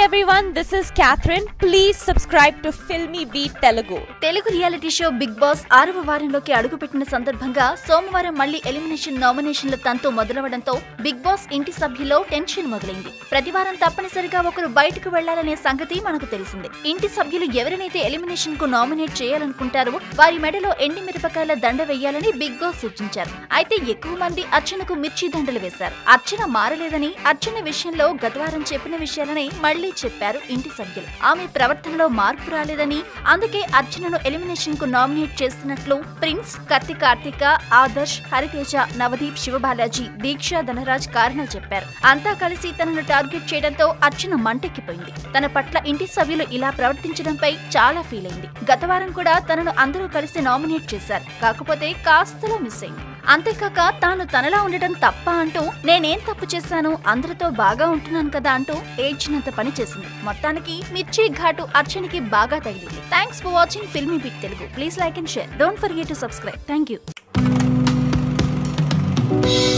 everyone, this is Catherine. Please subscribe to Filmy Beat Telugu. Telugu reality show Bigg Boss ఆరవ వారంలోకి అడుగుపెట్టిన సందర్భంగా సోమవారం మళ్లీ ఎలిమినేషన్ నామినేషన్ల తంతు మొదలవడంతో బిగ్ బాస్ ఇంటి సభ్యులో టెన్షన్ మొదలైంది ప్రతి వారం తప్పనిసరిగా ఒకరు బయటకు వెళ్లాలనే సంగతి మనకు తెలిసిందే ఇంటి సభ్యులు ఎవరినైతే ఎలిమినేషన్ కు నామినేట్ చేయాలనుకుంటారో వారి మెడలో ఎండి మిరపకాయల దండ వేయాలని బిగ్ బాస్ సూచించారు అయితే ఎక్కువ మంది అర్చనకు మిర్చి దండలు వేశారు అర్చన మారలేదని అర్చన విషయంలో గతవారం చెప్పిన విషయాలని మళ్లీ చెప్పారు ఇంటి సభ్యులు ఆమె ప్రవర్తనలో మార్పు రాలేదని అందుకే అర్చనను ఎలిమినేషన్ కు నామినేట్ చేస్తున్నట్లు ప్రిన్స్ కత్తి కార్తిక ఆదర్శ్ హరితేజ నవదీప్ శివబాలాజీ దీక్ష ధనరాజ్ కారణాలు చెప్పారు అంతా కలిసి తనను టార్గెట్ చేయడంతో అర్చన మంటెక్కిపోయింది తన పట్ల ఇంటి సభ్యులు ఇలా ప్రవర్తించడంపై చాలా ఫీల్ అయింది గత వారం కూడా తనను అందరూ కలిసి నామినేట్ చేశారు కాకపోతే కాస్తలో మిస్ అయింది అంతేకాక తాను తనలా ఉండటం తప్ప అంటూ నేనేం తప్పు చేశాను అందరితో బాగా ఉంటున్నాను కదా అంటూ ఏడ్చినంత పని చేసింది మొత్తానికి మిర్చి ఘాటు అర్చనకి బాగా తగిలింది thanks for watching Filmy Beat Telugu please like and share don't forget to subscribe thank you